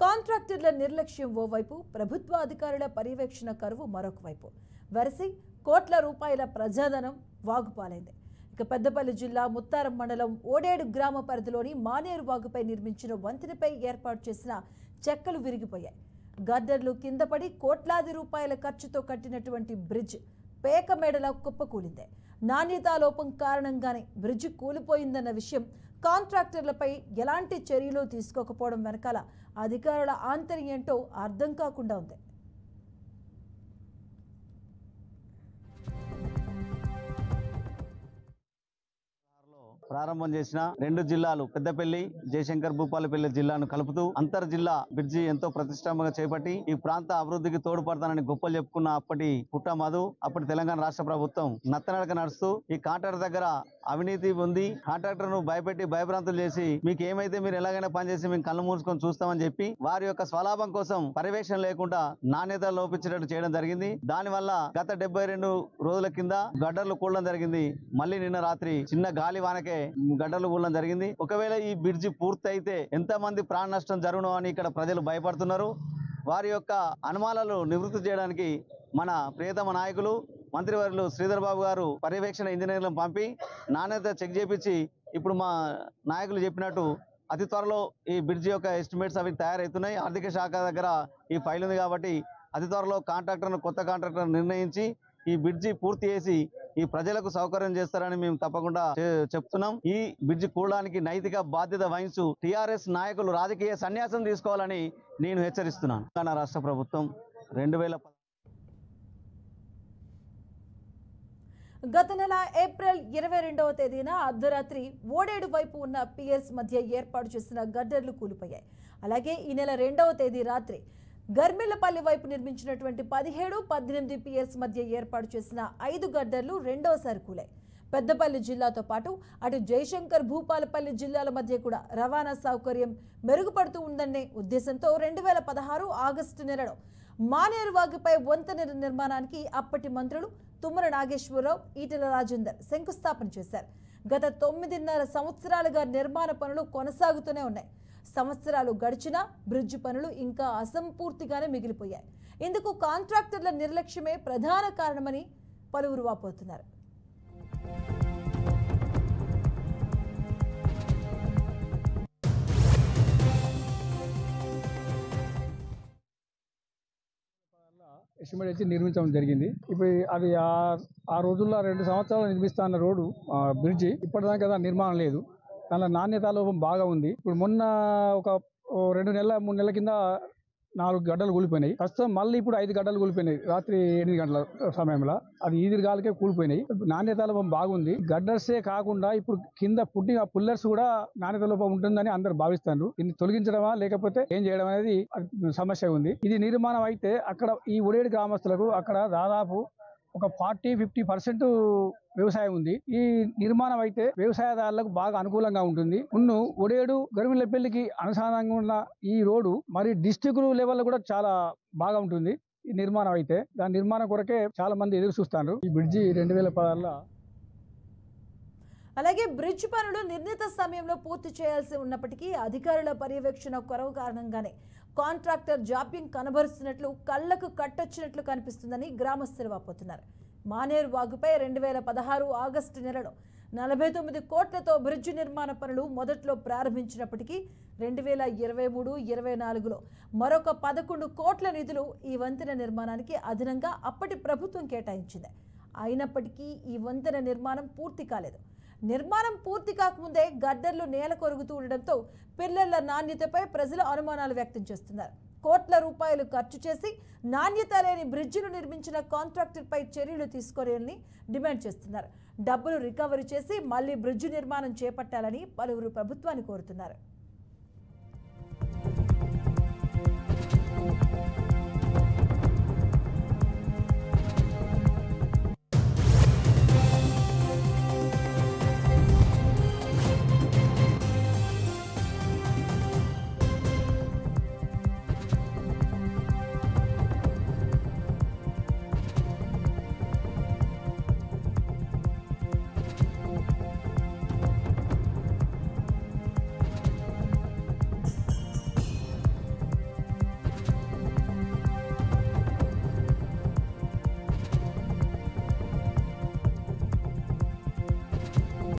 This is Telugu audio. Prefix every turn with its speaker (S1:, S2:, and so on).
S1: కాంట్రాక్టర్ల నిర్లక్ష్యం ఓవైపు ప్రభుత్వ అధికారుల పర్యవేక్షణ కరువు మరొక వైపు వరసి కోట్ల రూపాయల ప్రజాధనం వాగుపాలైంది ఇక పెద్దపల్లి జిల్లా ముత్తారం మండలం ఓడేడు గ్రామ పరిధిలోని మానేరు వాగుపై నిర్మించిన వంతెనపై ఏర్పాటు చేసిన చెక్కలు విరిగిపోయాయి గద్దర్లు కింద పడి కోట్లాది రూపాయల ఖర్చుతో కట్టినటువంటి బ్రిడ్జ్ పేక మెడల కుప్పకూలింది నాణ్యతా లోపం కారణంగానే బ్రిడ్జ్ కూలిపోయిందన్న విషయం కాంట్రాక్టర్లపై ఎలాంటి చర్యలు తీసుకోకపోవడం వెనకాల అధికారుల ఆంతర్యం ఏంటో అర్థం కాకుండా ఉంది
S2: ప్రారంభం చేసిన రెండు జిల్లాలు పెద్దపల్లి జయశంకర్ భూపాలపల్లి జిల్లాను కలుపుతూ అంతర్ జిల్లా బ్రిడ్జి ఎంతో ప్రతిష్టాత్మకంగా చేపట్టి ఈ ప్రాంత అభివృద్ధికి తోడ్పడతానని గొప్పలు చెప్పుకున్న అప్పటి పుట్ట మధు అప్పటి తెలంగాణ రాష్ట్ర ప్రభుత్వం నత్తనడక నడుస్తూ ఈ కాంట్రాక్టర్ దగ్గర అవినీతి ఉంది కాంట్రాక్టర్ ను భయపెట్టి భయభ్రాంతులు చేసి మీకు ఏమైతే మీరు ఎలాగైనా పనిచేసి మేము కళ్ళు మూసుకొని చూస్తామని చెప్పి వారి యొక్క స్వలాభం కోసం పర్యవేక్షణ లేకుండా నాణ్యత లోపించినట్టు చేయడం జరిగింది దానివల్ల గత డెబ్బై రెండు రోజుల కింద గడ్డర్లు కూడడం జరిగింది మళ్ళీ నిన్న రాత్రి చిన్న గాలి వానకే గడ్డర్లు కూడడం జరిగింది ఒకవేళ ఈ బ్రిడ్జి పూర్తి అయితే ఎంత మంది ప్రాణ నష్టం జరుగును అని ఇక్కడ ప్రజలు భయపడుతున్నారు వారి యొక్క అనుమానాలు నివృత్తి చేయడానికి మన ప్రియతమ నాయకులు మంత్రివర్యులు శ్రీధర్ బాబు గారు పర్యవేక్షణ ఇంజనీర్లను పంపి నాణ్యత చెక్ చేపించి ఇప్పుడు మా నాయకులు చెప్పినట్టు అతి త్వరలో ఈ బ్రిడ్జి యొక్క ఎస్టిమేట్స్ అవి తయారవుతున్నాయి ఆర్థిక శాఖ దగ్గర ఈ ఫైల్ ఉంది కాబట్టి అతి త్వరలో కాంట్రాక్టర్ను కొత్త కాంట్రాక్టర్ నిర్ణయించి ఈ బ్రిడ్జి పూర్తి చేసి ఈ ప్రజలకు సౌకర్యం చేస్తారని మేము తప్పకుండా చె- చెప్తున్నాం ఈ బ్రిడ్జి కూడడానికి నైతిక బాధ్యత వహించు టిఆర్ఎస్ నాయకులు రాజకీయ సన్యాసం తీసుకోవాలని నేను హెచ్చరిస్తున్నాను తెలంగాణ రాష్ట్ర ప్రభుత్వం రెండు వేల
S1: గత నెల ఏప్రిల్ ఇరవై రెండవ తేదీన అర్ధరాత్రి ఓడేడు వైపు ఉన్న పిఎస్ మధ్య ఏర్పాటు చేసిన గడ్డర్లు కూలిపోయాయి అలాగే ఈ నెల రెండవ తేదీ రాత్రి గర్మిళ్లపల్లి వైపు నిర్మించినటువంటి పదిహేడు పద్దెనిమిది పిఎస్ మధ్య ఏర్పాటు చేసిన ఐదు గడ్డర్లు రెండవసారి కూలాయి పెద్దపల్లి జిల్లాతో పాటు అటు జయశంకర్ భూపాలపల్లి జిల్లాల మధ్య కూడా రవాణా సౌకర్యం మెరుగుపడుతూ ఉందనే ఉద్దేశంతో రెండు వేల పదహారు ఆగస్టు నెలలో మానేరు వాగుపై వంతెన నిర్మాణానికి అప్పటి మంత్రులు తుమ్మల నాగేశ్వరరావు ఈటెల రాజేందర్ శంకుస్థాపన చేశారు గత తొమ్మిదిన్నర సంవత్సరాలుగా నిర్మాణ పనులు కొనసాగుతూనే ఉన్నాయి సంవత్సరాలు గడిచినా బ్రిడ్జి పనులు ఇంకా అసంపూర్తిగానే మిగిలిపోయాయి ఇందుకు కాంట్రాక్టర్ల నిర్లక్ష్యమే ప్రధాన కారణమని పలువురు వాపోతున్నారు
S3: ఎస్టిమేట్ వచ్చి నిర్మించడం జరిగింది ఇప్పుడు అది ఆ- ఆ రోజుల్లో రెండు సంవత్సరాలు నిర్మిస్తా అన్న రోడ్డు ఆ, బ్రిడ్జి ఇప్పటిదాకా కదా నిర్మాణం లేదు దానిలో నాణ్యత లోపం బాగా ఉంది ఇప్పుడు మొన్న ఒక ఓ రెండు నెలల మూడు నెలల కింద నాలుగు గడ్డలు కూలిపోయినాయి ప్రస్తుతం మళ్ళీ ఇప్పుడు ఐదు గడ్డలు కూలిపోయినాయి రాత్రి ఎనిమిది గంటల సమయంలో అది ఈదిరిగాలకే కూలిపోయినాయి నాణ్యత లోపం బాగుంది గడ్డర్సే కాకుండా ఇప్పుడు కింద పుట్టిన పుల్లర్స్ కూడా నాణ్యత లోపం ఉంటుందని అందరు భావిస్తారు దీన్ని తొలగించడమా లేకపోతే ఏం చేయడం అనేది అది సమస్య ఉంది ఇది నిర్మాణం అయితే అక్కడ ఈ ఉడేడు గ్రామస్తులకు అక్కడ దాదాపు ఒక ఫార్టీ ఫిఫ్టీ పర్సెంట్ వ్యవసాయం ఉంది ఈ నిర్మాణం అయితే వ్యవసాయదారులకు బాగా అనుకూలంగా ఉంటుంది ఉన్ను ఒడేడు గరిమిల్లపల్లికి అనుసంధానంగా ఉన్న ఈ రోడ్డు మరి డిస్టిక్ లెవెల్లో కూడా చాలా బాగా ఉంటుంది ఈ నిర్మాణం అయితే దాని నిర్మాణం కొరకే చాలా మంది ఎదురు చూస్తారు ఈ బ్రిడ్జి రెండు వేల పదహారులో
S1: అలాగే బ్రిడ్జ్ పనులు నిర్ణీత సమయంలో పూర్తి చేయాల్సి ఉన్నప్పటికీ అధికారుల పర్యవేక్షణ కొరవ కారణంగానే కాంట్రాక్టర్ జాప్యం కనబరుస్తున్నట్లు కళ్లకు కట్టొచ్చినట్లు కనిపిస్తుందని గ్రామస్తులు వాపోతున్నారు మానేరు వాగుపై రెండు వేల పదహారు ఆగస్టు నెలలో నలభై తొమ్మిది కోట్లతో బ్రిడ్జ్ నిర్మాణ పనులు మొదట్లో ప్రారంభించినప్పటికీ రెండు వేల ఇరవై మూడు ఇరవై నాలుగులో మరొక పదకొండు కోట్ల నిధులు ఈ వంతెన నిర్మాణానికి అదనంగా అప్పటి ప్రభుత్వం కేటాయించింది అయినప్పటికీ ఈ వంతెన నిర్మాణం పూర్తి కాలేదు నిర్మాణం పూర్తి కాకముందే గద్దర్లు నేల కొరుగుతూ ఉండడంతో పిల్లల నాణ్యతపై ప్రజలు అనుమానాలు వ్యక్తం చేస్తున్నారు కోట్ల రూపాయలు ఖర్చు చేసి నాణ్యత లేని బ్రిడ్జిను నిర్మించిన కాంట్రాక్టర్పై చర్యలు తీసుకోవాలని డిమాండ్ చేస్తున్నారు డబ్బులు రికవరీ చేసి మళ్లీ బ్రిడ్జి నిర్మాణం చేపట్టాలని పలువురు ప్రభుత్వాన్ని కోరుతున్నారు